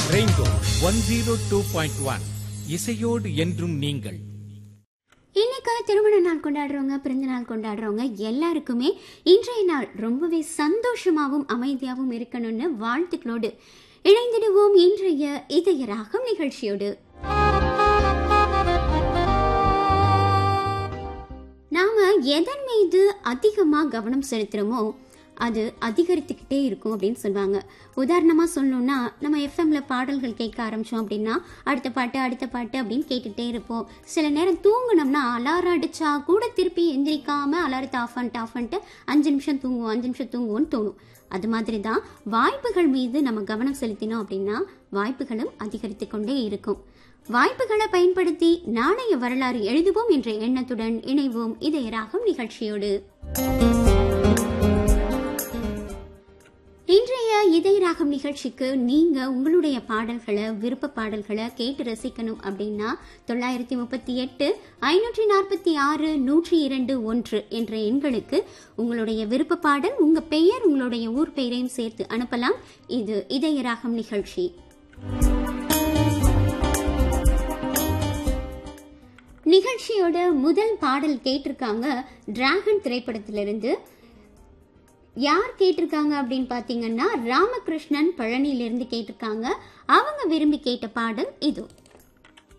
rainbow one zero two point one இசையோடு என்றும் நீங்கள் இன்னைக்கு திருமண நாள் கொண்டாடுறவங்க பிறந்த நாள் கொண்டாடுறவங்க எல்லாருக்குமே இன்றைய நாள் ரொம்பவே சந்தோஷமாகவும் அமைதியாகவும் இருக்கணும்னு வாழ்த்துக்களோடு இணைந்திடுவோம் இன்றைய இதய ராகம் நிகழ்ச்சியோடு நாம எதன் மீது அதிகமா கவனம் செலுத்துறோமோ அது அதிகரித்துக்கிட்டே இருக்கும் அப்படின்னு சொல்லுவாங்க உதாரணமா சொல்லணும்னா நம்ம எஃப்எம்ல பாடல்கள் கேட்க ஆரம்பிச்சோம் அப்படின்னா அடுத்த பாட்டு அடுத்த பாட்டு அப்படின்னு கேட்டுட்டே இருப்போம் சில நேரம் தூங்குனோம்னா அலாரம் அடிச்சா கூட திருப்பி எந்திரிக்காம அலாரத்தை ஆஃப் பண்ணிட்டு ஆஃப் பண்ணிட்டு அஞ்சு நிமிஷம் தூங்குவோம் அஞ்சு நிமிஷம் தூங்குவோம்னு தோணும் அது மாதிரி தான் வாய்ப்புகள் மீது நம்ம கவனம் செலுத்தினோம் அப்படின்னா வாய்ப்புகளும் அதிகரித்து கொண்டே இருக்கும் வாய்ப்புகளை பயன்படுத்தி நாளைய வரலாறு எழுதுவோம் என்ற எண்ணத்துடன் இணைவோம் இதய ராகம் நிகழ்ச்சியோடு இன்றைய இதய ராகம் நிகழ்ச்சிக்கு நீங்க உங்களுடைய பாடல்களை விருப்ப பாடல்களை கேட்டு ரசிக்கணும் அப்படின்னா தொள்ளாயிரத்தி முப்பத்தி எட்டு ஐநூற்றி நாற்பத்தி ஆறு நூற்றி இரண்டு ஒன்று என்ற எண்களுக்கு உங்களுடைய விருப்ப பாடல் உங்க பெயர் உங்களுடைய ஊர் பெயரையும் சேர்த்து அனுப்பலாம் இது இதய ராகம் நிகழ்ச்சி நிகழ்ச்சியோட முதல் பாடல் கேட்டிருக்காங்க டிராகன் திரைப்படத்திலிருந்து யார் கேட்டிருக்காங்க அப்படின்னு பார்த்தீங்கன்னா ராமகிருஷ்ணன் பழனியிலிருந்து கேட்டிருக்காங்க அவங்க விரும்பி கேட்ட பாடல் இது